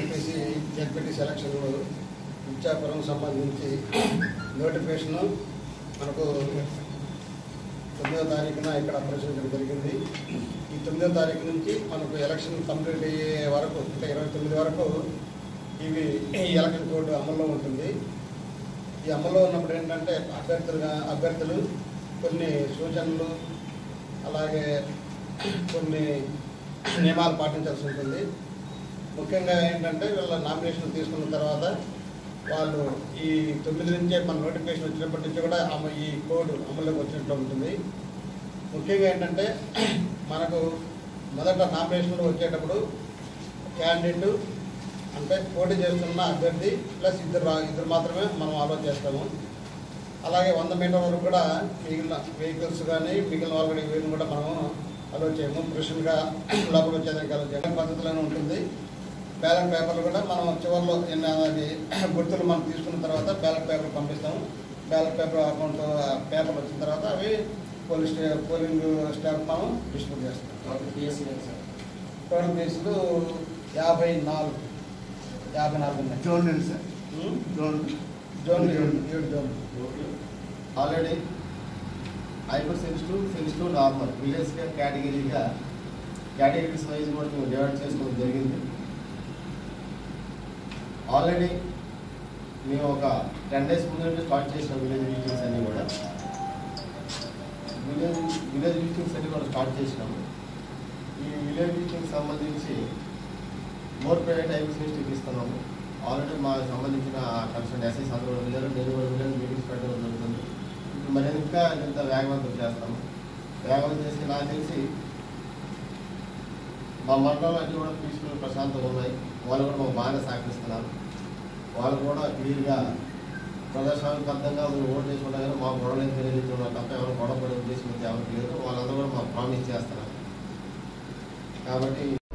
MPC ZPT సెలక్షన్లు Ichchapuram సంబంధించి notification మనకు తొమ్మిదో తారీఖున ఇక్కడ ప్రచురించడం జరిగింది ఈ తొమ్మిదో తారీఖు నుంచి మనకు ఎలక్షన్ కంప్లీట్ అయ్యే వరకు అంటే ఇరవై తొమ్మిది వరకు ఇవి ఈ ఎలక్షన్ కోడ్ అమల్లో ఉంటుంది ఈ అమల్లో ఉన్నప్పుడు ఏంటంటే అభ్యర్థులుగా అభ్యర్థులు కొన్ని సూచనలు అలాగే కొన్ని నియమాలు పాటించాల్సి ఉంటుంది ముఖ్యంగా ఏంటంటే వీళ్ళ నామినేషన్ తీసుకున్న తర్వాత వాళ్ళు ఈ తొమ్మిది నుంచే మన నోటిఫికేషన్ వచ్చినప్పటి నుంచి కూడా అమ ఈ కోడ్ అమల్లోకి వచ్చినట్లు ఉంటుంది ముఖ్యంగా ఏంటంటే మనకు మొదట నామినేషన్లు వచ్చేటప్పుడు క్యాండిడేట్ అంటే పోటీ చేస్తున్న అభ్యర్థి ప్లస్ ఇద్దరు రా- ఇద్దరు మాత్రమే మనం అలో చేస్తాము అలాగే వంద మీటర్ వరకు కూడా మిగిలిన వెహికల్స్ కానీ మిగిలిన వాళ్ళు కూడా వీరిని కూడా మనం అలో చేయము పురుషులుగా లోపలికి వచ్చేదానికి అలో చేయడం పద్ధతిలోనే ఉంటుంది బ్యాలెట్ పేపర్లు కూడా మనం చివరిలో ఎన్ని అది గుర్తులు మనం తీసుకున్న తర్వాత బ్యాలెట్ పేపర్ పంపిస్తాము బ్యాలెట్ పేపర్ అకౌంట్ పేపర్ వచ్చిన తర్వాత అవి పోలీస్ స్టే- పోలింగ్ స్టాఫ్ మనం డిస్ట్రిబ్యూట్ చేస్తాం టోటల్ కేసులు యాభై నాలుగు యాభై నాలుగు ఉన్నాయి జోన్ ఏంటి సార్ ఉమ్, జోన్ జోన్ ఏడు ఏడు zone already hyper sensitive sensitive normal village కేటగిరీగా కేటగిరీస్ వైజ్ కూడా మేము డివైడ్ చేసుకోవడం జరిగింది ఆల్రెడీ మేము ఒక టెన్ డేస్ ముందు నుండి స్టార్ట్ చేసిన విలేజ్ మీటింగ్స్ అన్నీ కూడా విలేజ్ విలేజ్ మీటింగ్స్ అన్నీ కూడా స్టార్ట్ చేసినాము ఈ విలేజ్ మీటింగ్స్ సంబంధించి మోర్ ప్రైవేట్ ఐపీస్ మిస్టేక్ ఇస్తున్నాము ఆల్రెడీ మా సంబంధించిన కన్సల్ట్ ఎస్ఐస్ అందరూ వెళ్ళారు నేను కూడా విలేజ్ మీటింగ్స్ పెట్టడం జరుగుతుంది ఇప్పుడు మరి ఇంకా ఇంత వేగవంతం చేస్తాము వేగవంతం చేసి నాకు తెలిసి మా మండలం అన్నీ కూడా పీస్ఫుల్ ప్రశాంతంగా ఉన్నాయి వాళ్ళు కూడా మాకు బాగా సహకరిస్తున్నారు వాళ్ళు కూడా క్లియర్గా ప్రజాస్వామ్యబద్ధంగా మీరు ఓటు చేసుకుంటా కానీ మా గొడవలు తెలియజేస్తున్నారు తప్ప ఎవరు గొడవ పడే ఉద్దేశం అయితే ఎవరికి లేదు వాళ్ళందరూ కూడా మాకు ప్రామిస్ చేస్తున్నారు కాబట్టి